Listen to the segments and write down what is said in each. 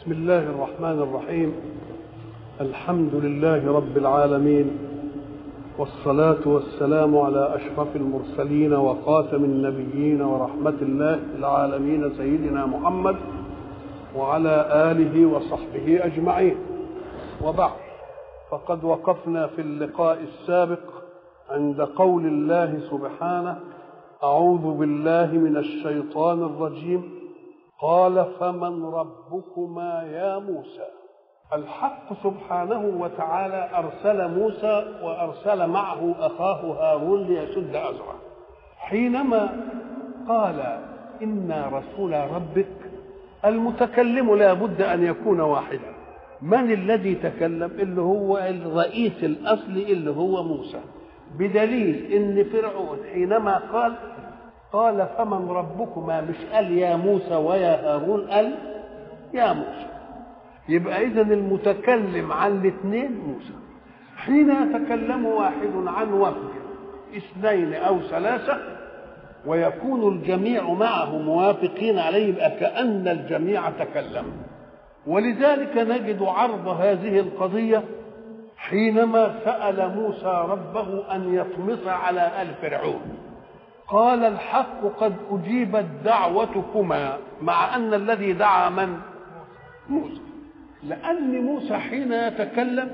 بسم الله الرحمن الرحيم الحمد لله رب العالمين والصلاة والسلام على أشرف المرسلين وخاتم النبيين ورحمة الله العالمين سيدنا محمد وعلى آله وصحبه أجمعين وبعد فقد وقفنا في اللقاء السابق عند قول الله سبحانه أعوذ بالله من الشيطان الرجيم قال فمن ربكما يا موسى الحق سبحانه وتعالى أرسل موسى وأرسل معه أخاه هارون ليسد أزره حينما قال إنا رسول ربك المتكلم لا بد أن يكون واحدا من الذي تكلم اللي هو الرئيس الأصلي اللي هو موسى بدليل ان فرعون حينما قال قال فمن ربكما مش قال يا موسى ويا هارون قال يا موسى يبقى اذا المتكلم عن الاثنين موسى حين يتكلم واحد عن وفد اثنين او ثلاثه ويكون الجميع معه موافقين عليه يبقى كان الجميع تكلم ولذلك نجد عرض هذه القضيه حينما سأل موسى ربه أن يطمس على آل فرعون قال الحق قد أجيبت دعوتكما مع أن الذي دعا من موسى لأن موسى حين يتكلم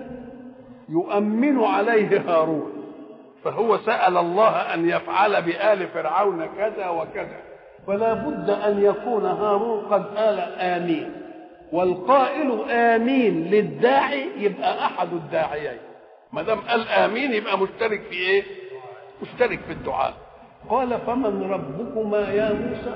يؤمن عليه هارون فهو سأل الله أن يفعل بآل فرعون كذا وكذا فلا بد أن يكون هارون قد قال آمين والقائل امين للداعي يبقى احد الداعيين ما دام قال امين يبقى مشترك في ايه مشترك في الدعاء قال فمن ربكما يا موسى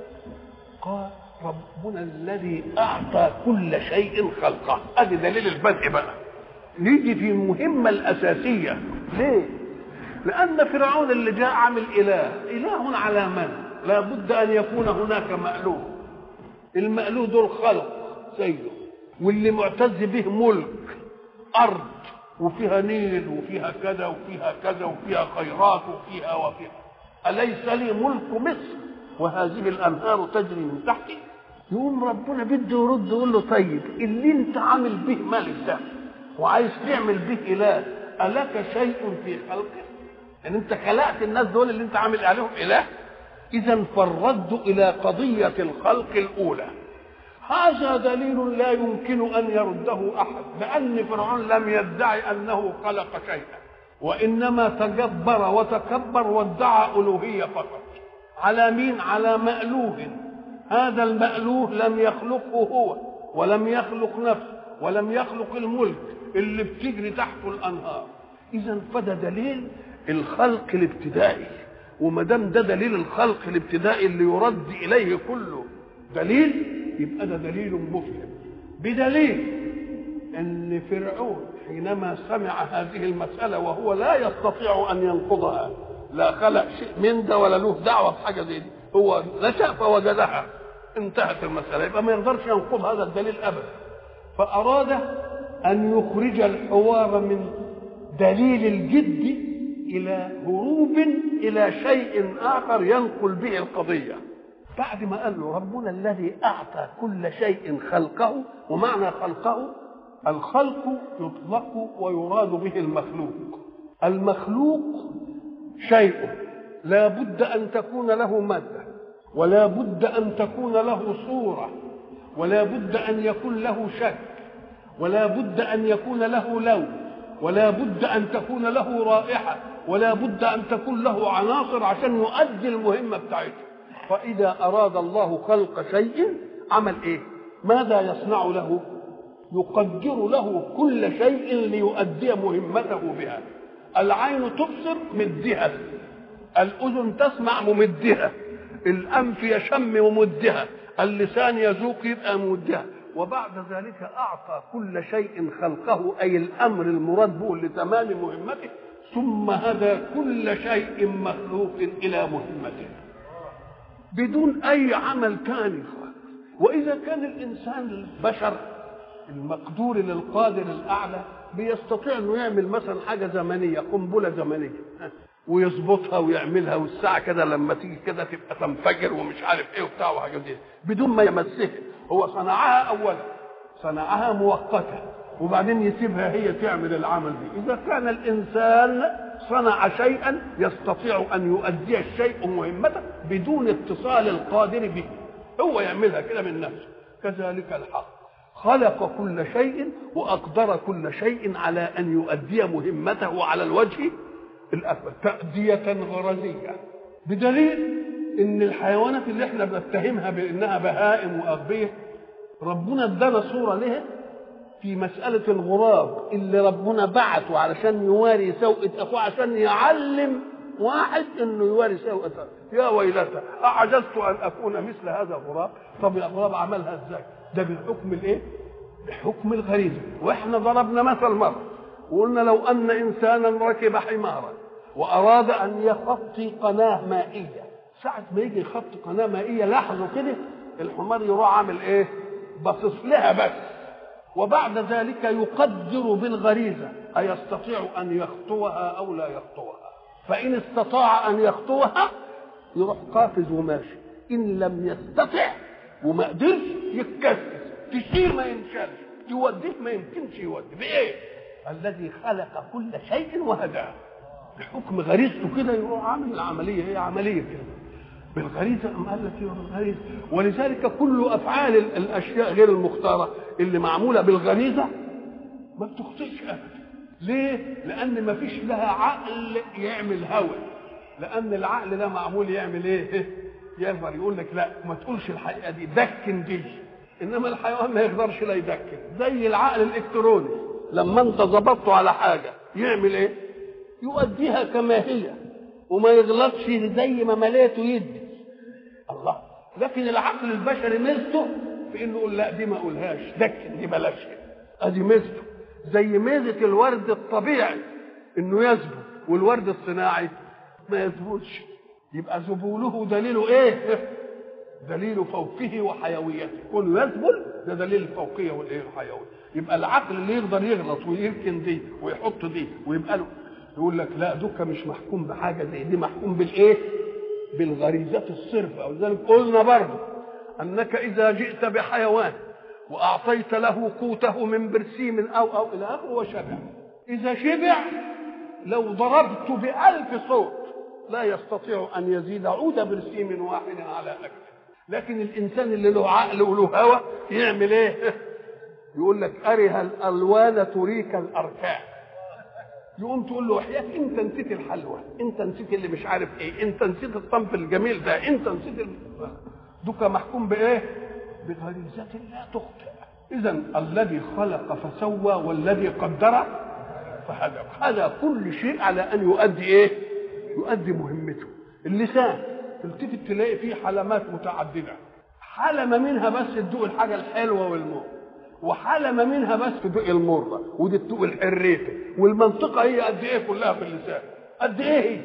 قال ربنا الذي اعطى كل شيء خلقه ادي دليل البدء بقى نيجي في المهمه الاساسيه ليه لان فرعون اللي جاء عامل اله اله على من لا بد ان يكون هناك مألوه المألوه دول خلق سيده واللي معتز به ملك ارض وفيها نيل وفيها كذا وفيها كذا وفيها خيرات وفيها وفيها اليس لي ملك مصر وهذه الانهار تجري من تحتي يقوم ربنا بده يرد يقول له طيب اللي انت عامل به ملك ده وعايز تعمل به اله الك شيء في خلقه يعني انت خلقت الناس دول اللي انت عامل عليهم اله اذا فالرد الى قضيه الخلق الاولى هذا دليل لا يمكن ان يرده احد لان فرعون لم يدعي انه خلق شيئا وانما تجبر وتكبر وادعى الوهيه فقط على مين على مالوه هذا المالوه لم يخلقه هو ولم يخلق نفسه ولم يخلق الملك اللي بتجري تحته الانهار اذا فده دليل الخلق الابتدائي وما دام ده دليل الخلق الابتدائي اللي يرد اليه كله دليل يبقى ده دليل مفهم بدليل ان فرعون حينما سمع هذه المساله وهو لا يستطيع ان ينقضها لا خلق شيء من ده ولا له دعوه بحاجه زي دي هو نشا فوجدها انتهت المساله يبقى ما يقدرش ينقض هذا الدليل ابدا فاراد ان يخرج الحوار من دليل الجد الى هروب الى شيء اخر ينقل به القضيه بعد ما قال له ربنا الذي اعطى كل شيء خلقه ومعنى خلقه الخلق يطلق ويراد به المخلوق المخلوق شيء لا بد ان تكون له ماده ولا بد ان تكون له صوره ولا بد ان يكون له شكل ولا بد ان يكون له لون ولا بد ان تكون له رائحه ولا بد ان تكون له عناصر عشان يؤدي المهمه بتاعته فإذا أراد الله خلق شيء عمل إيه؟ ماذا يصنع له؟ يقدر له كل شيء ليؤدي مهمته بها. العين تبصر مدها، الأذن تسمع ممدها، الأنف يشم ممدها، اللسان يذوق يبقى ممدها، وبعد ذلك أعطى كل شيء خلقه أي الأمر المراد به لتمام مهمته، ثم هدى كل شيء مخلوق إلى مهمته. بدون اي عمل ثاني واذا كان الانسان البشر المقدور للقادر الاعلى بيستطيع انه يعمل مثلا حاجه زمنيه قنبله زمنيه ويظبطها ويعملها والساعه كده لما تيجي كده تبقى تنفجر ومش عارف ايه وبتاع وحاجات دي بدون ما يمسها هو صنعها اولا صنعها مؤقته وبعدين يسيبها هي تعمل العمل دي اذا كان الانسان صنع شيئا يستطيع ان يؤدي الشيء مهمته بدون اتصال القادر به هو يعملها كده من نفسه كذلك الحق خلق كل شيء واقدر كل شيء على ان يؤدي مهمته على الوجه الاكمل تاديه غرزيه بدليل ان الحيوانات اللي احنا بنتهمها بانها بهائم واغبيه ربنا ادانا صوره لها في مسألة الغراب اللي ربنا بعته علشان يواري سوءة أخوه عشان يعلم واحد إنه يواري سوءة أخوه يا ويلتى أعجزت أن أكون مثل هذا الغراب طب الغراب عملها إزاي؟ ده بالحكم الإيه؟ بحكم الغريزة وإحنا ضربنا مثل مرة وقلنا لو أن إنسانا ركب حمارا وأراد أن يخطي قناة مائية ساعة ما يجي يخطي قناة مائية لحظه كده الحمار يروح عامل إيه؟ باصص لها بس وبعد ذلك يقدر بالغريزة أيستطيع أن يخطوها أو لا يخطوها فإن استطاع أن يخطوها يروح قافز وماشي إن لم يستطع وما قدرش يتكسس تشيل ما ينشالش توديه ما يمكنش يودي بإيه؟ الذي خلق كل شيء وهداه بحكم غريزته كده يروح عامل العملية هي عملية كده بالغريزه ام قال لك ايه بالغريزه ولذلك كل افعال الاشياء غير المختاره اللي معموله بالغريزه ما بتخطئش ابدا ليه؟ لان ما فيش لها عقل يعمل هوى لان العقل ده معمول يعمل ايه؟ يقدر يقول لك لا ما تقولش الحقيقه دي دكن دي انما الحيوان ما يقدرش لا يدكن زي العقل الالكتروني لما انت ظبطته على حاجه يعمل ايه؟ يؤديها كما هي وما يغلطش زي ما مليته يدي الله لكن العقل البشري ميزته في انه يقول لا دي ما اقولهاش دكن دي بلاش ادي ميزته زي ميزه الورد الطبيعي انه يزبو والورد الصناعي ما يزبوش يبقى ذبوله دليله ايه دليل فوقه وحيويته كونه يذبل ده دليل الفوقيه والايه الحيويه يبقى العقل اللي يقدر يغلط ويركن دي ويحط دي ويبقى له يقول لك لا دوكا مش محكوم بحاجه زي دي محكوم بالايه بالغريزات الصرفة ولذلك قلنا برضه أنك إذا جئت بحيوان وأعطيت له قوته من برسيم أو أو إلى آخره وشبع إذا شبع لو ضربت بألف صوت لا يستطيع أن يزيد عود برسيم واحد على أكل لكن الإنسان اللي له عقل وله هوى يعمل إيه؟ يقول لك أره الألوان تريك الأركان يقوم تقول له وحياك انت نسيت الحلوى انت نسيت اللي مش عارف ايه انت نسيت الصنف الجميل ده انت نسيت ال... دوكا محكوم بايه بغريزة لا تخطئ اذا الذي خلق فسوى والذي قدر فهدى هذا كل شيء على ان يؤدي ايه يؤدي مهمته اللسان تلتفت تلاقي فيه حلمات متعدده حلمه منها بس تدوق الحاجه الحلوه والمر وحلمة منها بس تدوق المرة ودي تدوق الحريفة والمنطقة هي قد إيه كلها في اللسان قد إيه هي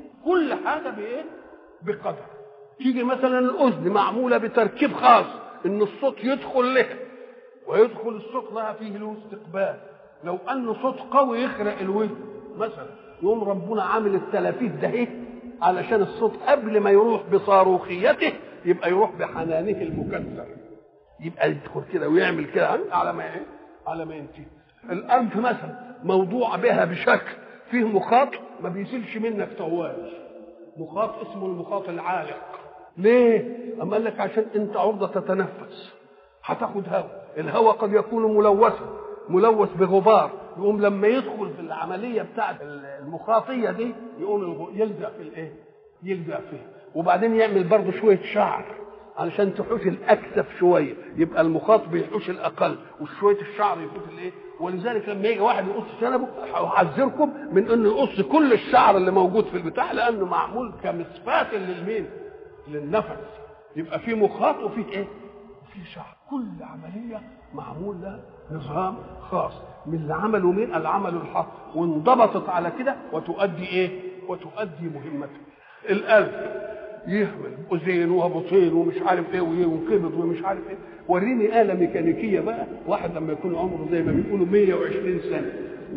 كل حاجة بإيه بقدر تيجي مثلا الأذن معمولة بتركيب خاص إن الصوت يدخل لها ويدخل الصوت لها فيه له استقبال لو أن صوت قوي يخرق الودن مثلا يقوم ربنا عامل التلافيت ده إيه علشان الصوت قبل ما يروح بصاروخيته يبقى يروح بحنانه المكسر يبقى يدخل كده ويعمل كده على ما ايه؟ على ما ينتهي. الانف مثلا موضوع بها بشكل فيه مخاط ما بيسيلش منك طوال. مخاط اسمه المخاط العالق. ليه؟ أما قال لك عشان أنت عرضة تتنفس. هتاخد هواء، الهواء قد يكون ملوثا، ملوث بغبار، يقوم لما يدخل في العملية بتاعت المخاطية دي يقوم يلزق في الإيه؟ يلزق فيها، وبعدين يعمل برضه شوية شعر علشان تحوش الاكثف شويه يبقى المخاط بيحوش الاقل وشويه الشعر يفوت الايه ولذلك لما يجي واحد يقص شنبه احذركم من انه يقص كل الشعر اللي موجود في البتاع لانه معمول كمصفات للمين للنفس يبقى في مخاط وفي ايه وفي شعر كل عمليه معمول لها نظام خاص من اللي عمله مين العمل الحق وانضبطت على كده وتؤدي ايه وتؤدي مهمتها القلب يهمل اذين وبطين ومش عارف ايه وينقبض ومش عارف ايه وريني آلة ميكانيكية بقى واحد لما يكون عمره زي ما بيقولوا 120 سنة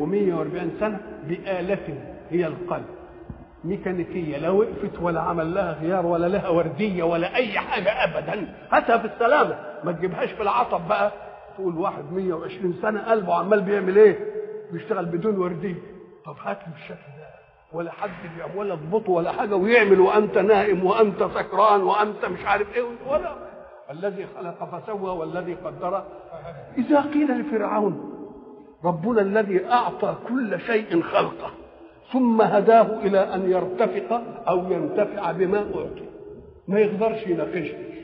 و140 سنة بآلة هي القلب ميكانيكية لا وقفت ولا عمل لها غيار ولا لها وردية ولا أي حاجة أبدا هاتها في السلامة ما تجيبهاش في العطب بقى تقول واحد 120 سنه قلبه عمال بيعمل ايه؟ بيشتغل بدون ورديه طب هات لي بالشكل ده ولا حد بيعمل ولا اضبطه ولا حاجه ويعمل وانت نائم وانت سكران وانت مش عارف ايه ولا الذي خلق فسوى والذي قدر اذا قيل لفرعون ربنا الذي اعطى كل شيء خلقه ثم هداه الى ان يرتفق او ينتفع بما اعطي ما يقدرش يناقشني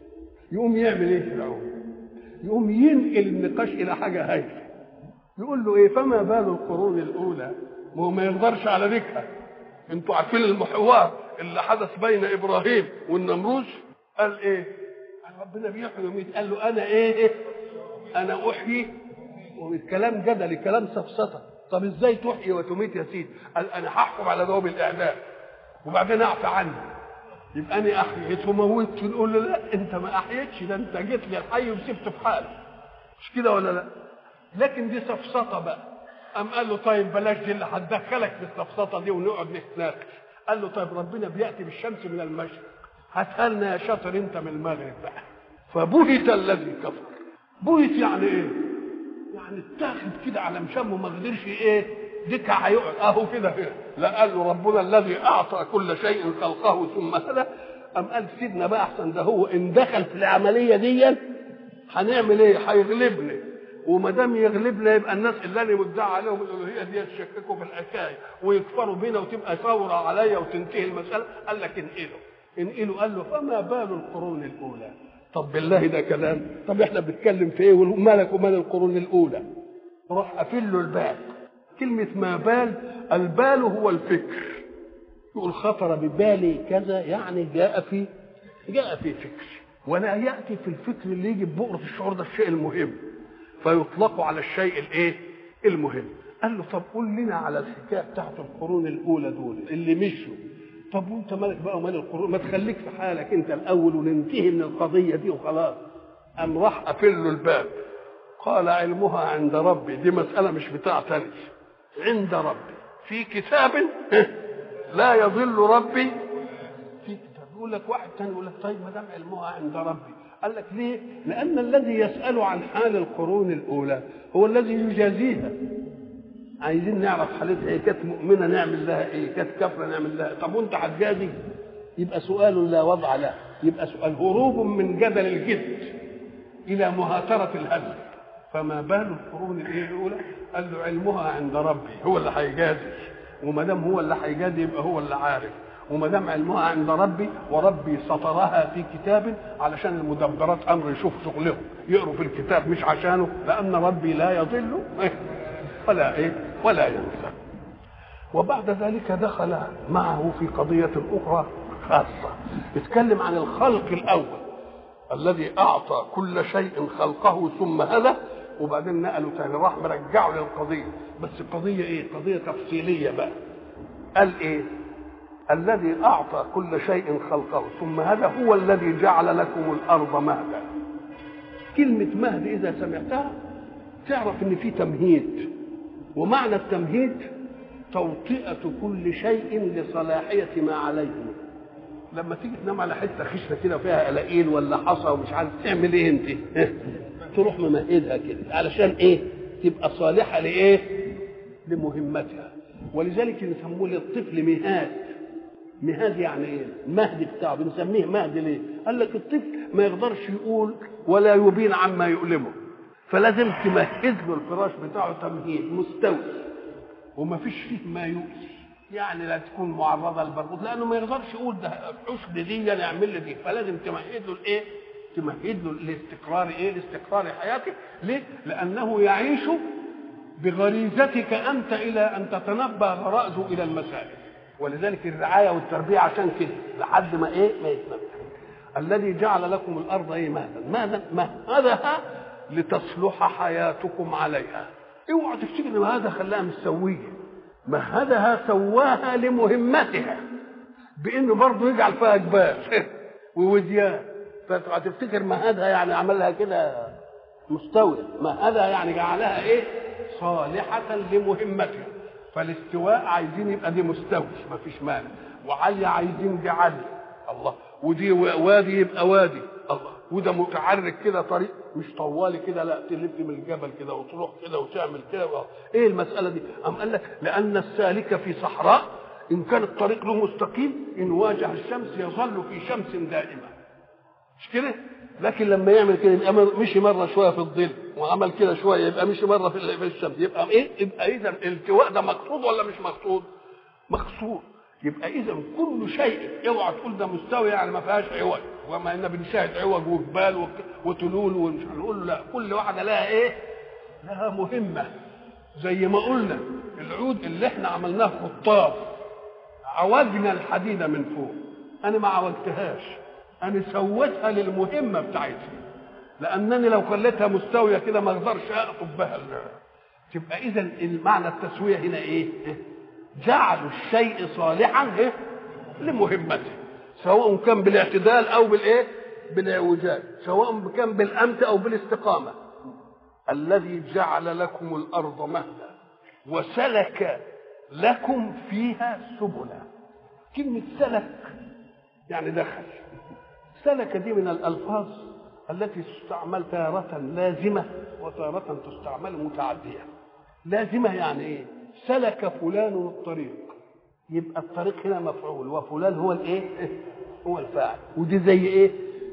يقوم يعمل ايه فرعون يقوم ينقل النقاش الى حاجه هايفه يقول له ايه فما بال القرون الاولى ما هو ما يقدرش على ذكرها انتوا عارفين المحور اللي حدث بين ابراهيم والنمروز قال ايه قال ربنا بيحيي ويميت قال له انا ايه انا احيي والكلام جدلي كلام سفسطه طب ازاي تحيي وتميت يا سيدي قال انا هحكم على ذوب الاعدام وبعدين اعفى عنه يبقى انا احييت وموتت نقول له لا انت ما احييتش ده انت جيت لي الحي وسبته في حاله مش كده ولا لا لكن دي سفسطه بقى قام قال له طيب بلاش دي اللي هتدخلك في السفسطه دي ونقعد نتناقش قال له طيب ربنا بياتي بالشمس من المشرق هاتها لنا يا شاطر انت من المغرب بقى فبهت الذي كفر بهت يعني ايه؟ يعني اتاخد كده على مشامه ما قدرش ايه دكع هيقعد اهو كده كده لا قال له ربنا الذي اعطى كل شيء خلقه ثم هدى قام قال سيدنا بقى احسن ده هو ان دخل في العمليه دي هنعمل ايه؟ هيغلبنا وما دام يغلبنا يبقى الناس اللي انا مدعي عليهم الالوهيه دي يتشككوا في الحكايه ويكفروا بينا وتبقى ثوره عليا وتنتهي المساله قال لك انقلوا انقلوا قال له فما بال القرون الاولى طب بالله ده كلام طب احنا بنتكلم في ايه ومالك ومال القرون الاولى راح قافل له الباب كلمة ما بال البال هو الفكر يقول خطر ببالي كذا يعني جاء في جاء في فكر ولا يأتي في الفكر اللي يجي ببؤرة الشعور ده الشيء المهم فيطلق على الشيء الايه المهم قال له طب قول لنا على الحكايه بتاعت القرون الاولى دول اللي مشوا طب وانت مالك بقى ومال القرون ما تخليك في حالك انت الاول وننتهي من القضيه دي وخلاص قام راح قافل له الباب قال علمها عند ربي دي مساله مش بتاعتني عند ربي في كتاب لا يضل ربي في كتاب يقول لك واحد ثاني يقول لك طيب ما دام علمها عند ربي قال لك ليه؟ لأن الذي يسأل عن حال القرون الأولى هو الذي يجازيها عايزين نعرف حالتها ايه كانت مؤمنه نعمل لها ايه كانت كافره نعمل لها طب وانت هتجازي يبقى سؤال لا وضع له يبقى سؤال هروب من جدل الجد الى مهاتره الهدف فما بال القرون الايه الاولى قال له علمها عند ربي هو اللي هيجازي وما دام هو اللي هيجازي يبقى هو اللي عارف وما دام علمها عند ربي وربي سطرها في كتاب علشان المدبرات امر يشوف شغلهم يقروا في الكتاب مش عشانه لان ربي لا يضل ولا ايه ولا ينسى وبعد ذلك دخل معه في قضية أخرى خاصة اتكلم عن الخلق الأول الذي أعطى كل شيء خلقه ثم هدى وبعدين نقله تاني راح مرجعه للقضية بس قضية إيه؟ قضية تفصيلية بقى قال إيه؟ الذي أعطى كل شيء خلقه ثم هدى هو الذي جعل لكم الأرض مهدا كلمة مهد إذا سمعتها تعرف إن في تمهيد ومعنى التمهيد توطئة كل شيء لصلاحية ما عليه لما تيجي تنام على حته خشنه كده فيها قلاقيل ولا حصى ومش عارف تعمل ايه انت؟ تروح ممهدها كده علشان ايه؟ تبقى صالحه لايه؟ لمهمتها ولذلك يسموه للطفل مهاد مهاد يعني ايه؟ المهد بتاعه بنسميه مهد ليه؟ قال لك الطفل ما يقدرش يقول ولا يبين عما يؤلمه فلازم تمهد له الفراش بتاعه تمهيد مستوي وما فيش فيه ما يؤذي يعني لا تكون معرضه للبرغوث لانه ما يقدرش يقول ده حسن دي يعمل لي دي فلازم تمهد له الايه؟ تمهد له لاستقرار ايه؟ لاستقرار حياته ليه؟ لانه يعيش بغريزتك انت الى ان تتنبه غرائزه الى المسائل ولذلك الرعايه والتربيه عشان كده لحد ما ايه؟ ما يتنبه الذي جعل لكم الارض ايه مهدا مهدا مهدها لتصلح حياتكم عليها اوعى تفتكر ان هذا خلاها مستويه مهدها سواها لمهمتها بانه برضه يجعل فيها جبال ووديان فتفتكر مهدها يعني عملها كده مستوية مهدها يعني جعلها ايه صالحة لمهمتها فالاستواء عايزين يبقى دي مستوي ما فيش مانع وعلي عايزين دي علي الله ودي وادي يبقى وادي الله وده متعرج كده طريق مش طوالي كده لا تلف من الجبل كده وتروح كده وتعمل كده ايه المساله دي ام قال لك لان السالك في صحراء ان كان الطريق له مستقيم ان واجه الشمس يظل في شمس دائمه مش كده لكن لما يعمل كده يبقى مشي مره شويه في الظل وعمل كده شويه يبقى مشي مره في في الشمس يبقى ايه يبقى اذا الالتواء ده مقصود ولا مش مقصود مقصود يبقى اذا كل شيء اوعى تقول ده مستوي يعني ما فيهاش عوج وما ان بنشاهد عوج وجبال وك- وتلول ومش هنقول له لا كل واحده لها ايه لها مهمه زي ما قلنا العود اللي احنا عملناه خطاف عوجنا الحديده من فوق انا ما عوجتهاش انا سويتها للمهمه بتاعتها لانني لو خليتها مستويه كده ما اقدرش اقطب بها ال- تبقى اذا المعنى التسويه هنا ايه جعلوا الشيء صالحا إيه؟ لمهمته سواء كان بالاعتدال او بالايه بالاعوجاج سواء كان بالامس او بالاستقامه الذي جعل لكم الارض مهدا وسلك لكم فيها سبلا كلمه سلك يعني دخل سلك دي من الالفاظ التي تستعمل تارة لازمة وتارة تستعمل متعدية لازمة يعني ايه سلك فلان الطريق يبقى الطريق هنا مفعول وفلان هو الايه هو الفاعل ودي زي ايه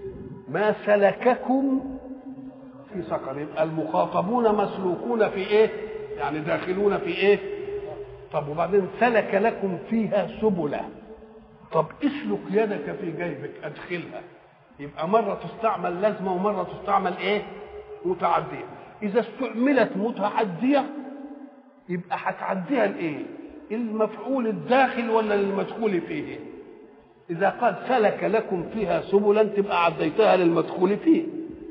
ما سلككم في سقر يبقى المخاطبون مسلوكون في ايه يعني داخلون في ايه طب وبعدين سلك لكم فيها سبلا طب اسلك يدك في جيبك ادخلها يبقى مرة تستعمل لازمة ومرة تستعمل ايه متعدية إذا استعملت متعدية يبقى هتعديها لايه المفعول الداخل ولا المدخول فيه إذا قال سلك لكم فيها سبلا تبقى عديتها للمدخول فيه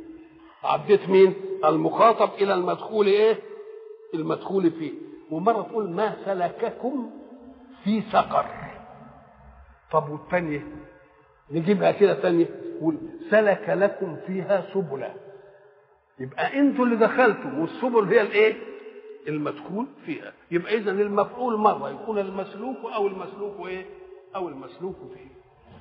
عديت مين المخاطب إلى المدخول ايه المدخول فيه ومرة تقول ما سلككم في سقر طب والثانية نجيبها كده ثانية يقول سلك لكم فيها سبلا يبقى انتوا اللي دخلتم والسبل هي الايه المدخول فيها يبقى اذا المفعول مره يكون المسلوك او المسلوك ايه او المسلوك فيه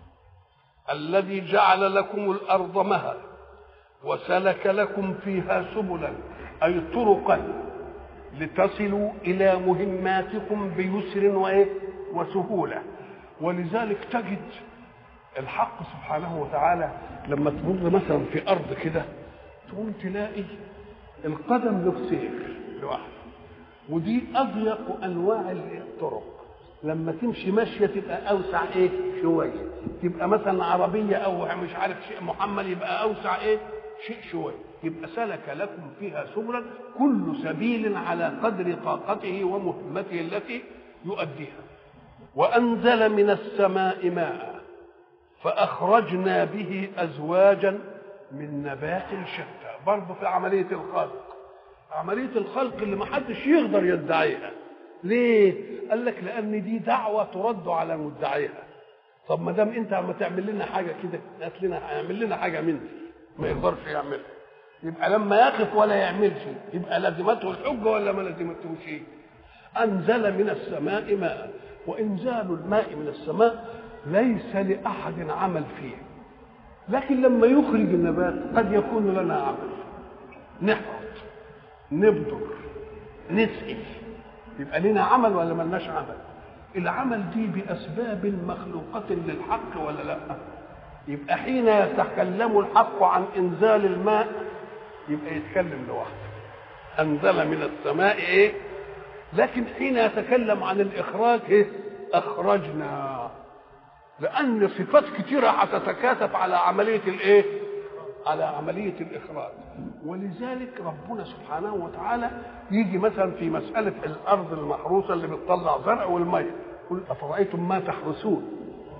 الذي جعل لكم الارض مهدا وسلك لكم فيها سبلا اي طرقا لتصلوا الى مهماتكم بيسر وايه وسهوله ولذلك تجد الحق سبحانه وتعالى لما تمر مثلا في ارض كده تقوم تلاقي القدم له سير لوحده ودي اضيق انواع الطرق لما تمشي ماشيه تبقى اوسع ايه شويه تبقى مثلا عربيه او مش عارف شيء محمل يبقى اوسع ايه شيء شويه يبقى سلك لكم فيها سبلا كل سبيل على قدر طاقته ومهمته التي يؤديها وانزل من السماء ماء فاخرجنا به ازواجا من نبات شتى برضه في عمليه الخلق عمليه الخلق اللي ما حدش يقدر يدعيها ليه قال لك لان دي دعوه ترد على مدعيها طب ما دام انت عم تعمل لنا حاجه كده هات لنا اعمل لنا حاجه من دي ما يقدرش يعملها يبقى لما يقف ولا يعملش يبقى لازمته الحجه ولا ما لازمته شيء انزل من السماء ماء وانزال الماء من السماء ليس لاحد عمل فيه لكن لما يخرج النبات قد يكون لنا عمل نحرط نبذر نسقي يبقى لنا عمل ولا ملناش عمل العمل دي بأسباب مخلوقة للحق ولا لا يبقى حين يتكلم الحق عن إنزال الماء يبقى يتكلم لوحده أنزل من السماء إيه لكن حين يتكلم عن الإخراج إيه أخرجنا لأن صفات كثيرة هتتكاثف على عملية الإيه على عملية الإخراج ولذلك ربنا سبحانه وتعالى يجي مثلا في مسألة الأرض المحروسة اللي بتطلع زرع والمية قل أفرأيتم ما تحرسون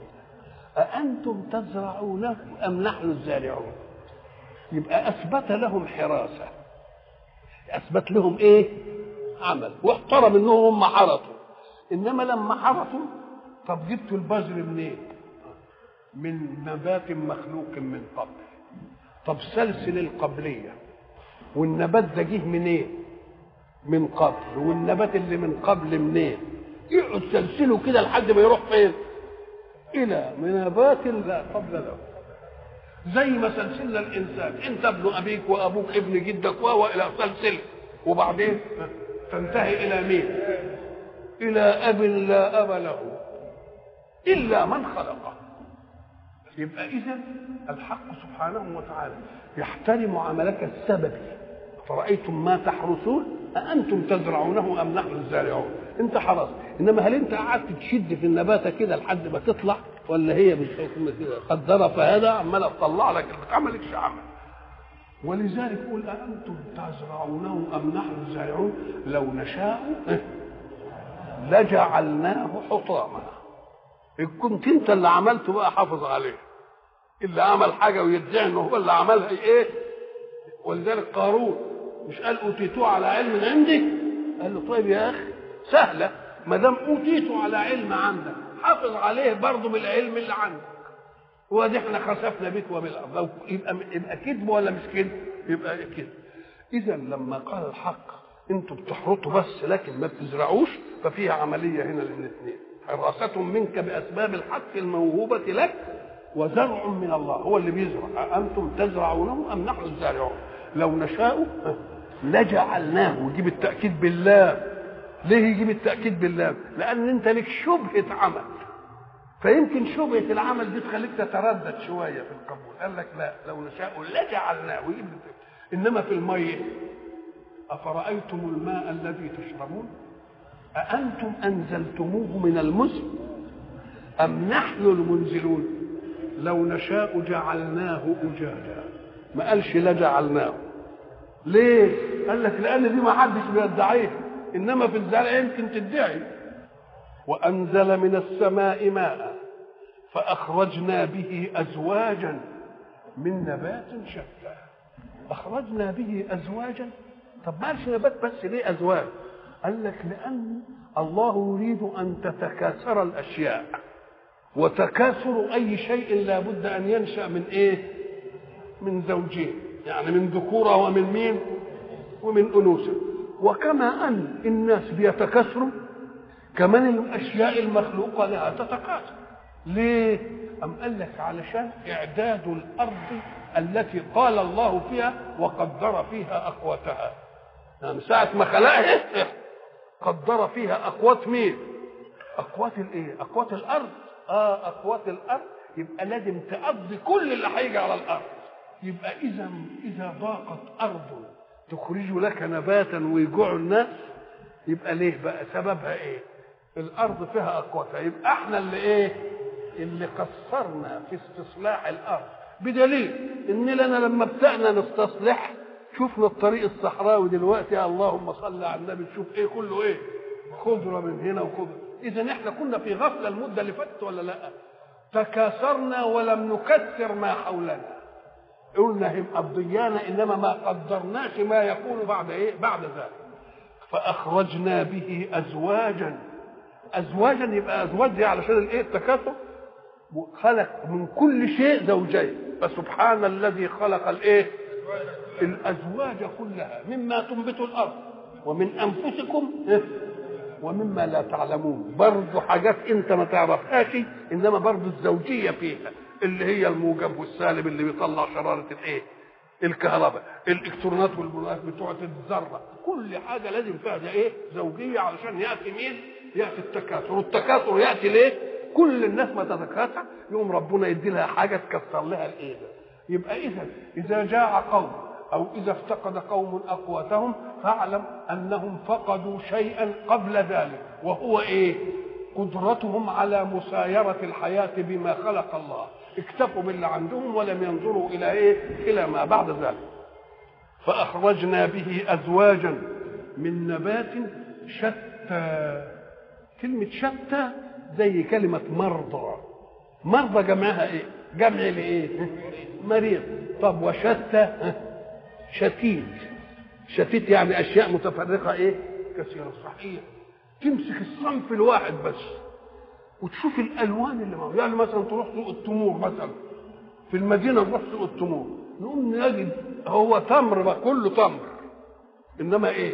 أأنتم تزرعونه أم نحن الزارعون يبقى أثبت لهم حراسة أثبت لهم إيه عمل واحترم إنهم هم حرثوا إنما لما حرثوا طب جبتوا البذر منين من نبات مخلوق من قبل طب سلسل القبلية والنبات ده جه منين من قبل والنبات اللي من قبل منين يقعد سلسله كده لحد ما يروح فين الى نبات لا قبل له زي ما سلسلنا الانسان انت ابن ابيك وابوك ابن جدك وهو الى سلسله وبعدين تنتهي الى مين الى اب لا اب له الا من خلقه يبقى اذا الحق سبحانه وتعالى يحترم عملك السببي فرأيتم ما تحرثون أأنتم تزرعونه أم نحن الزارعون أنت حرثت إنما هل أنت قعدت تشد في النباتة كده لحد ما تطلع ولا هي بالحكم كده قدر فهذا عمالة تطلع لك ما عملكش عمل ولذلك يقول أأنتم تزرعونه أم نحن الزارعون لو نشاء لجعلناه حطاما إن كنت أنت اللي عملته بقى حافظ عليه اللي عمل حاجة ويدعي إنه هو اللي عملها إيه ولذلك قارون مش قال اوتيتوه على علم عندي قال له طيب يا اخي سهله ما دام اوتيته على علم عندك حافظ عليه برضه بالعلم اللي عندك وادي احنا خسفنا بك وبالارض يبقى يبقى كذب ولا مش كذب؟ يبقى كذب اذا لما قال الحق انتوا بتحرطوا بس لكن ما بتزرعوش ففيها عمليه هنا للاثنين حراسة منك باسباب الحق الموهوبه لك وزرع من الله هو اللي بيزرع انتم تزرعونه ام نحن الزارعون لو نشاء لجعلناه يجيب التأكيد بالله ليه يجيب التأكيد بالله لأن أنت لك شبهة عمل فيمكن شبهة العمل دي تخليك تتردد شوية في القبول قال لك لا لو نشاء لجعلناه يجيب إنما في المية أفرأيتم الماء الذي تشربون أأنتم أنزلتموه من المزن أم نحن المنزلون لو نشاء جعلناه أجاجا ما قالش لا جعلناه ليه قال لك لان دي ما حدش بيدعيها انما في الزرع يمكن تدعي وانزل من السماء ماء فاخرجنا به ازواجا من نبات شتى اخرجنا به ازواجا طب ما قالش نبات بس ليه ازواج قال لك لان الله يريد ان تتكاثر الاشياء وتكاثر اي شيء لابد ان ينشا من ايه من زوجين يعني من ذكورة ومن مين ومن أنوثة وكما أن الناس بيتكاثروا كمان الأشياء المخلوقة لها تتكاثر ليه؟ أم قال لك علشان إعداد الأرض التي قال الله فيها وقدر فيها أقواتها يعني ساعة ما خلقها قدر فيها أقوات مين؟ أقوات الإيه؟ أقوات الأرض آه أقوات الأرض يبقى لازم تقضي كل اللي هيجي على الأرض يبقى اذا اذا ضاقت ارض تخرج لك نباتا ويجوع الناس يبقى ليه بقى سببها ايه الارض فيها اقواتها يبقى احنا اللي ايه اللي قصرنا في استصلاح الارض بدليل اننا لما ابتدأنا نستصلح شفنا الطريق الصحراوي دلوقتي اللهم صل على النبي تشوف ايه كله ايه خضره من هنا وخضره اذا احنا كنا في غفله المده اللي فاتت ولا لا تكاثرنا ولم نكثر ما حولنا قلنا هم قضيانا انما ما قدرناش ما يكون بعد ايه بعد ذلك فاخرجنا به ازواجا ازواجا يبقى ازواج دي علشان الايه التكاثر خلق من كل شيء زوجين فسبحان الذي خلق الايه الازواج كلها مما تنبت الارض ومن انفسكم ومما لا تعلمون برضه حاجات انت ما تعرفهاش انما برضه الزوجيه فيها اللي هي الموجب والسالب اللي بيطلع شراره الايه الكهرباء الالكترونات والبرونات بتوع الذره كل حاجه لازم فيها ده ايه زوجيه علشان ياتي مين ياتي التكاثر والتكاثر ياتي ليه كل الناس ما تتكاثر يقوم ربنا يدي لها حاجه تكسر لها الايه ده يبقى اذا اذا جاع قوم او اذا افتقد قوم اقواتهم فاعلم انهم فقدوا شيئا قبل ذلك وهو ايه قدرتهم على مسايره الحياه بما خلق الله اكتفوا باللي عندهم ولم ينظروا الى ايه الى ما بعد ذلك فاخرجنا به ازواجا من نبات شتى كلمه شتى زي كلمه مرضى مرضى جمعها ايه جمع لايه مريض طب وشتى شتيت شتيت يعني اشياء متفرقه ايه كثيره صحيح تمسك الصنف الواحد بس وتشوف الالوان اللي موجوده يعني مثلا تروح سوق التمور مثلا في المدينه نروح سوق التمور نقوم نجد هو تمر بقى كله تمر انما ايه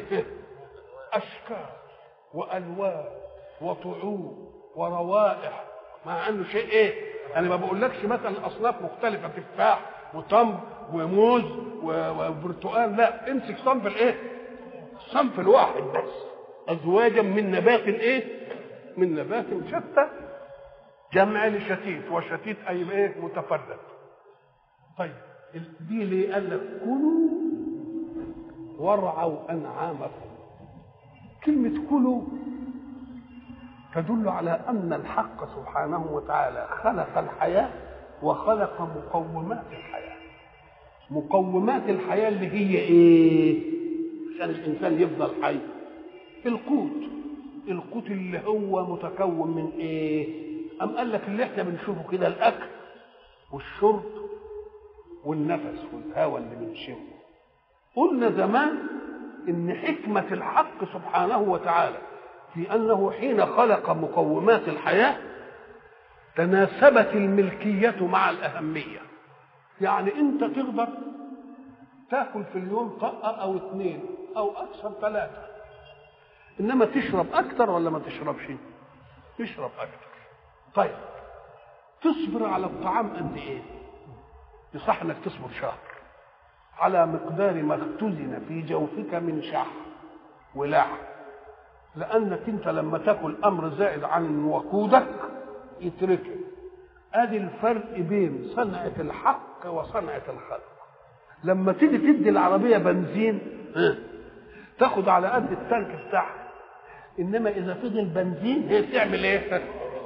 اشكال والوان وطعوم وروائح مع انه شيء ايه انا ما بقولكش مثلا اصناف مختلفه تفاح وتمر وموز وبرتقال لا امسك صنف الايه الصنف الواحد بس ازواجا من نبات ايه من نبات شتى جمع لشتيت وشتيت اي ايه متفرد طيب دي ليه قال لك كلوا وارعوا انعامكم كلمه كلوا تدل على ان الحق سبحانه وتعالى خلق الحياه وخلق مقومات الحياه مقومات الحياه اللي هي ايه عشان الانسان يفضل حي القوت القوت اللي هو متكون من ايه ام قال لك اللي احنا بنشوفه كده الاكل والشرب والنفس والهواء اللي بنشمه قلنا زمان ان حكمه الحق سبحانه وتعالى في انه حين خلق مقومات الحياه تناسبت الملكيه مع الاهميه يعني انت تقدر تاكل في اليوم طقه او اثنين او اكثر ثلاثه انما تشرب اكثر ولا ما تشربش تشرب اكثر طيب تصبر على الطعام قد ايه يصح انك تصبر شهر على مقدار ما اختزن في جوفك من شحم ولحم لانك انت لما تاكل امر زائد عن وقودك يتركه ادي الفرق بين صنعه الحق وصنعه الخلق لما تيجي تدي العربيه بنزين تاخد على قد التانك بتاعها انما اذا فضل بنزين هي تعمل ايه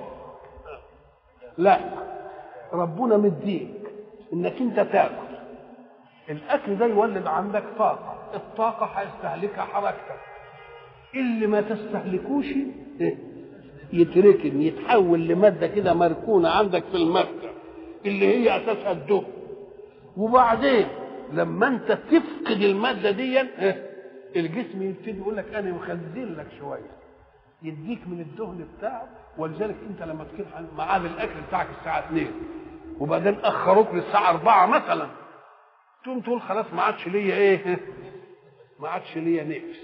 لا ربنا مديك انك انت تاكل الاكل ده يولد عندك طاقه الطاقه هيستهلكها حركتك اللي ما تستهلكوش يتركن يتحول لماده كده مركونه عندك في المكتب اللي هي اساسها الدهن وبعدين لما انت تفقد الماده دي الجسم يبتدي يقول لك انا مخزن لك شويه يديك من الدهن بتاعه ولذلك انت لما تكون ميعاد الاكل بتاعك الساعه 2 وبعدين اخروك للساعه 4 مثلا تقوم تقول خلاص ما عادش ليا ايه ما عادش ليا نفس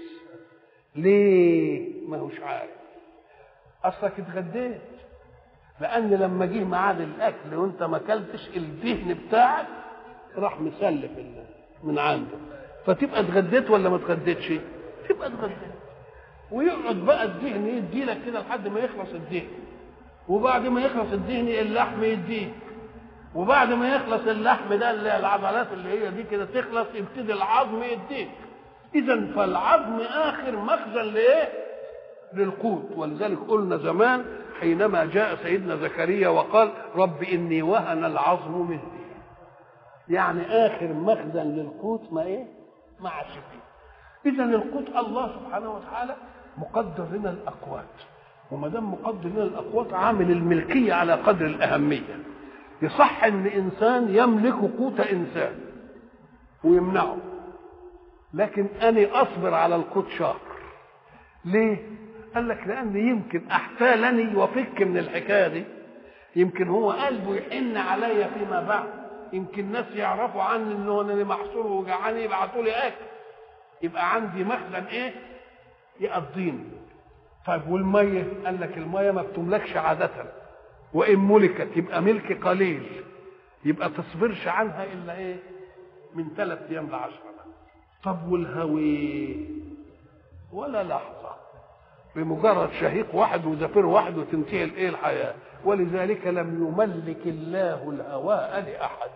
ليه ما هوش عارف اصلك اتغديت لان لما جه ميعاد الاكل وانت ما اكلتش الدهن بتاعك راح مسلف من عنده فتبقى اتغديت ولا ما اتغديتش تبقى اتغديت ويقعد بقى الدهن يدي لك كده لحد ما يخلص الدهن وبعد ما يخلص الدهن اللحم يديك وبعد ما يخلص اللحم ده اللي العضلات اللي هي دي كده تخلص يبتدي العظم يديك اذا فالعظم اخر مخزن لايه للقوت ولذلك قلنا زمان حينما جاء سيدنا زكريا وقال رب اني وهن العظم مني يعني اخر مخزن للقوت ما ايه ما عادش فيه اذا القوت الله سبحانه وتعالى مقدر لنا الاقوات وما دام مقدر لنا الاقوات عامل الملكيه على قدر الاهميه يصح ان انسان يملك قوت انسان ويمنعه لكن اني اصبر على القوت شهر ليه قال لك لان يمكن احتالني وفك من الحكايه دي يمكن هو قلبه يحن عليا فيما بعد يمكن ناس يعرفوا عني ان هو انا محصور وجعان يبعتوا لي اكل يبقى عندي مخزن ايه يقضيني طيب والميه قال لك الميه ما بتملكش عاده وان ملكت يبقى ملك قليل يبقى تصبرش عنها الا ايه من ثلاث ايام لعشرة طب والهوي ولا لحظه بمجرد شهيق واحد وزفير واحد وتنتهي الايه الحياه ولذلك لم يملك الله الهواء لاحد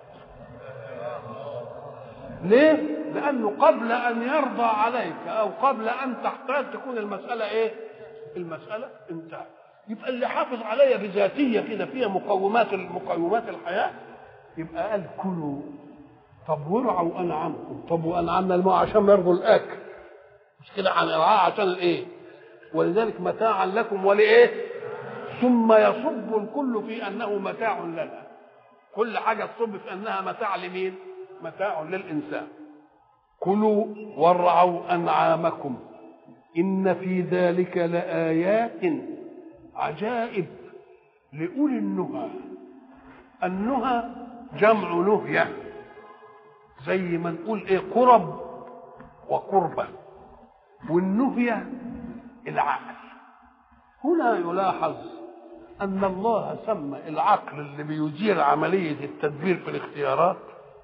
ليه لانه قبل ان يرضى عليك او قبل ان تحتاج تكون المساله ايه المساله انتهت يبقى اللي حافظ عليا بذاتيه كده فيها مقومات مقومات الحياه يبقى قال كلوا طب وارعوا انعامكم طب وانعمنا الماء عشان ما يرضوا الاكل مش كده هنرعاه عشان الايه ولذلك متاعا لكم ولايه ثم يصب الكل في انه متاع لنا كل حاجه تصب في انها متاع لمين متاع للانسان كلوا وارعوا انعامكم ان في ذلك لايات عجائب لاولي النهى النهى جمع نهيه زي ما نقول ايه قرب وقربه والنهيه العقل هنا يلاحظ ان الله سمى العقل اللي بيدير عمليه التدبير في الاختيارات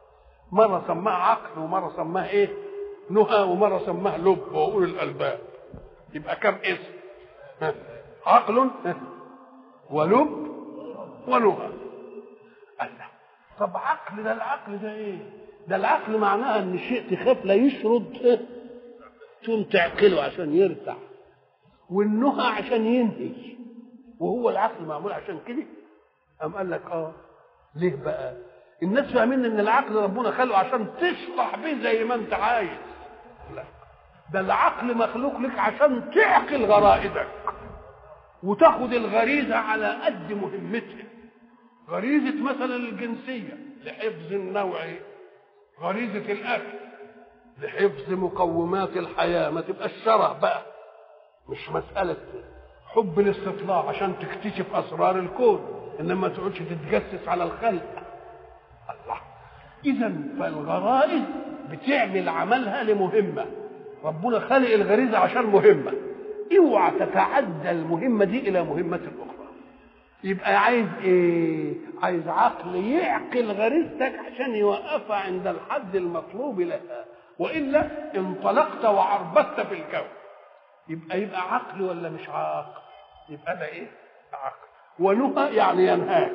مرة سماها عقل ومرة سماها ايه نهى ومرة سماها لب وأولي الألباب يبقى كم اسم ها؟ عقل ها؟ ولب ونهى الله طب عقل ده العقل ده ايه ده العقل معناها ان شيء تخاف لا يشرد ها؟ تقوم تعقله عشان يرتع والنهى عشان ينهي وهو العقل معمول عشان كده قام قال لك اه ليه بقى الناس فاهمين ان العقل ربنا خلقه عشان تشطح بيه زي ما انت عايز لا ده العقل مخلوق لك عشان تعقل غرائزك وتاخد الغريزه على قد مهمتها غريزه مثلا الجنسيه لحفظ النوع غريزه الاكل لحفظ مقومات الحياه ما تبقاش شره بقى مش مساله حب الاستطلاع عشان تكتشف اسرار الكون انما ما تقعدش تتجسس على الخلق الله اذا فالغرائز بتعمل عملها لمهمه ربنا خلق الغريزه عشان مهمه اوعى تتعدى المهمه دي الى مهمه اخرى يبقى عايز ايه عايز عقل يعقل غريزتك عشان يوقفها عند الحد المطلوب لها والا انطلقت وعربت في الكون يبقى يبقى عقل ولا مش عقل يبقى ده ايه عقل ونهى يعني ينهاك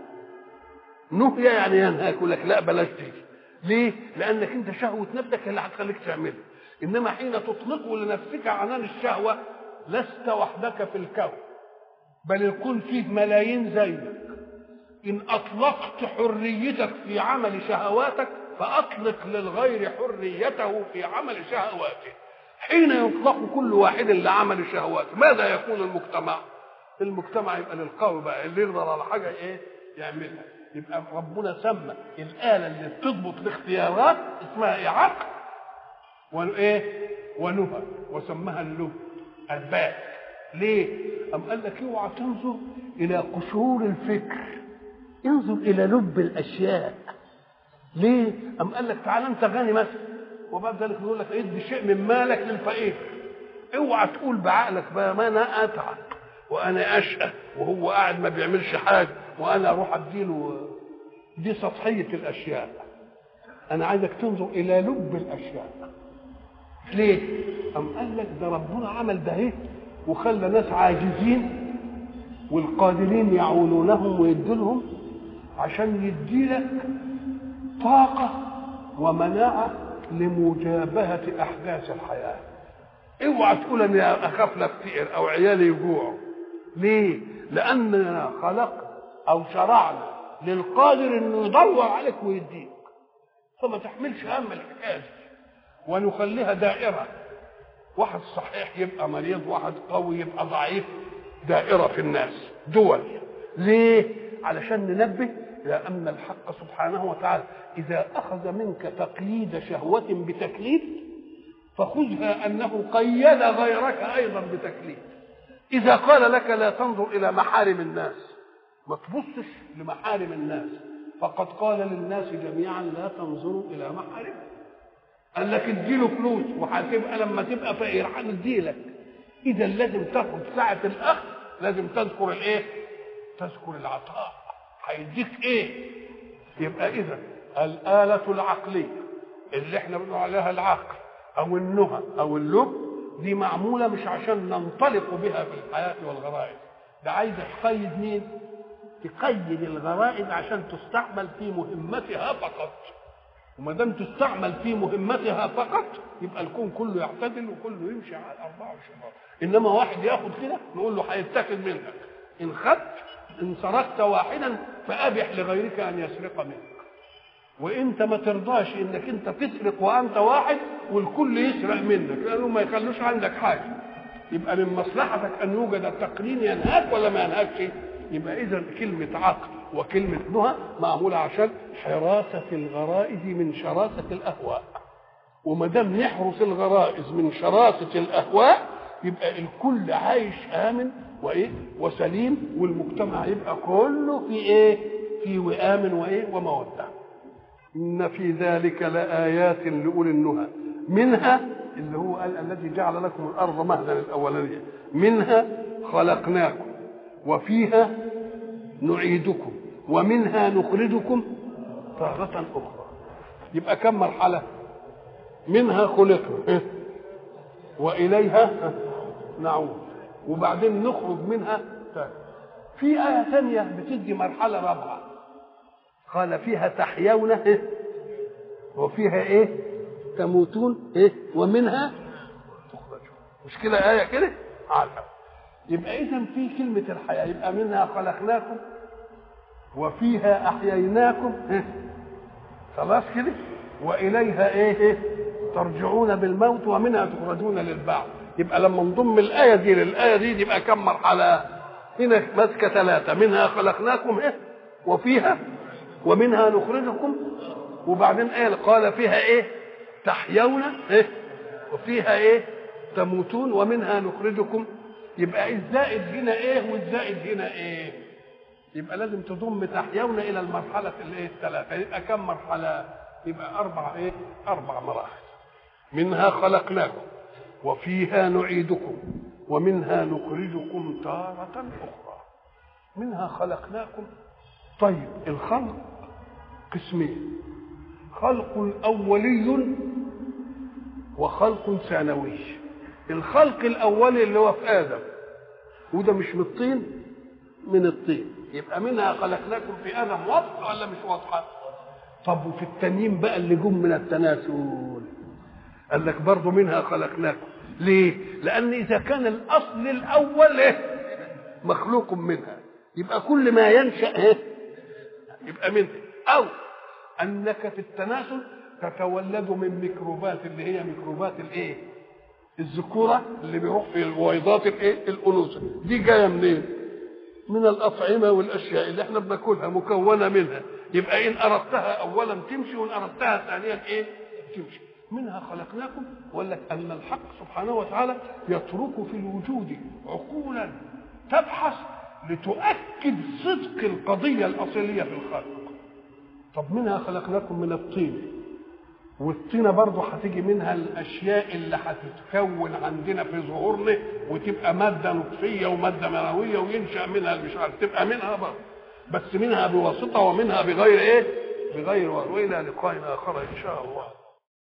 نهي يعني ينهاك يقول لك لا بلاش دي ليه؟ لأنك أنت شهوة نفسك اللي هتخليك تعملها إنما حين تطلق لنفسك عنان الشهوة لست وحدك في الكون بل الكون فيه ملايين زيك إن أطلقت حريتك في عمل شهواتك فأطلق للغير حريته في عمل شهواته حين يطلق كل واحد لعمل شهواته ماذا يكون المجتمع؟ المجتمع يبقى للقوي بقى اللي يقدر على حاجة إيه؟ يعملها يبقى ربنا سمى الآلة اللي بتضبط الاختيارات اسمها إيه عقل وإيه ونهى وسماها اللب الباب ليه؟ أم قال لك اوعى تنظر إلى قشور الفكر انظر إلى لب الأشياء ليه؟ أم قال لك تعالى أنت غني مثلا وبعد ذلك يقول لك ادي شيء من مالك للفقير اوعى تقول بعقلك بقى ما انا اتعب وانا اشقى وهو قاعد ما بيعملش حاجه وانا اروح اديله دي سطحيه الاشياء انا عايزك تنظر الى لب الاشياء ليه ام قال لك ده ربنا عمل ده ايه وخلى ناس عاجزين والقادرين يعولونهم ويدلهم عشان يديلك طاقه ومناعه لمجابهه احداث الحياه اوعى تقول اني اخاف لا افتقر او عيالي يجوعوا ليه لاننا خلقنا او شرعنا للقادر انه يدور عليك ويديك فما تحملش هم الحكايه دي ونخليها دائره واحد صحيح يبقى مريض واحد قوي يبقى ضعيف دائره في الناس دول ليه علشان ننبه الى ان الحق سبحانه وتعالى اذا اخذ منك تقييد شهوه بتكليف فخذها انه قيد غيرك ايضا بتكليف اذا قال لك لا تنظر الى محارم الناس ما تبصش لمحارم الناس فقد قال للناس جميعا لا تنظروا الى محارمهم قال لك اديله فلوس وهتبقى لما تبقى فقير هنديلك اذا لازم تاخد ساعه الاخذ لازم تذكر الايه تذكر العطاء هيديك ايه يبقى اذا الاله العقليه اللي احنا بنقول عليها العقل او النهى او اللب دي معموله مش عشان ننطلق بها في الحياه والغرائز ده عايزه تقيد مين تقيد الغرائز عشان تستعمل في مهمتها فقط وما دام تستعمل في مهمتها فقط يبقى الكون كله يعتدل وكله يمشي على 24 انما واحد ياخد كده نقول له هيتاخد منك ان خدت ان سرقت واحدا فابح لغيرك ان يسرق منك وانت ما ترضاش انك انت تسرق وانت واحد والكل يسرق منك لانه ما يخلوش عندك حاجه يبقى من مصلحتك ان يوجد التقنين ينهاك ولا ما ينهاكش يبقى اذا كلمه عقل وكلمه نهى معموله عشان حراسه الغرائز من شراسه الاهواء وما دام نحرس الغرائز من شراسه الاهواء يبقى الكل عايش امن وايه وسليم والمجتمع يبقى كله في ايه في وئام وايه وموده إن في ذلك لآيات لأولي النهى منها اللي هو قال الذي جعل لكم الأرض مهدا الأولانية منها خلقناكم وفيها نعيدكم ومنها نخرجكم تارة أخرى يبقى كم مرحله منها خلقنا واليها نعود وبعدين نخرج منها تاني في آية ثانية بتدي مرحلة رابعة قال فيها تحيون إيه؟ وفيها إيه تموتون إيه ومنها تخرجون مش كده آية كده عارفة يبقى إذا في كلمة الحياة يبقى منها خلقناكم وفيها أحييناكم إيه؟ خلاص كده وإليها إيه, إيه ترجعون بالموت ومنها تخرجون للبعث يبقى لما نضم الآية دي للآية دي يبقى كم مرحلة هنا ماسكة ثلاثة منها خلقناكم إيه وفيها ومنها نخرجكم وبعدين ايه قال فيها ايه تحيون ايه وفيها ايه تموتون ومنها نخرجكم يبقى الزائد هنا ايه والزائد هنا ايه يبقى لازم تضم تحيون الى المرحله الايه الثلاثه يبقى كم مرحله يبقى اربع ايه اربع مراحل منها خلقناكم وفيها نعيدكم ومنها نخرجكم تارة أخرى منها خلقناكم طيب الخلق قسمين خلق أولي وخلق ثانوي الخلق الأولي اللي هو في آدم وده مش من الطين من الطين يبقى منها خلقناكم في آدم واضحة ولا مش واضحة طب وفي التانيين بقى اللي جم من التناسل قال لك برضه منها خلقناكم ليه؟ لأن إذا كان الأصل الأول إيه؟ مخلوق منها يبقى كل ما ينشأ إيه؟ يبقى منها أو أنك في التناسل تتولد من ميكروبات اللي هي ميكروبات الإيه؟ الذكورة اللي بيروح في البويضات الإيه؟ الأنوثة دي جاية منين؟ من الأطعمة والأشياء اللي احنا بناكلها مكونة منها يبقى إن أردتها أولا تمشي وإن أردتها ثانيا إيه؟ تمشي منها خلقناكم ولا أن الحق سبحانه وتعالى يترك في الوجود عقولا تبحث لتؤكد صدق القضية الأصلية في الخلق طب منها خلقناكم من الطين والطينة برضه هتيجي منها الأشياء اللي هتتكون عندنا في ظهورنا وتبقى مادة نطفية ومادة منوية وينشأ منها مش عارف تبقى منها برضه بس منها بواسطة ومنها بغير إيه؟ بغير وإلى لقاء آخر إن شاء الله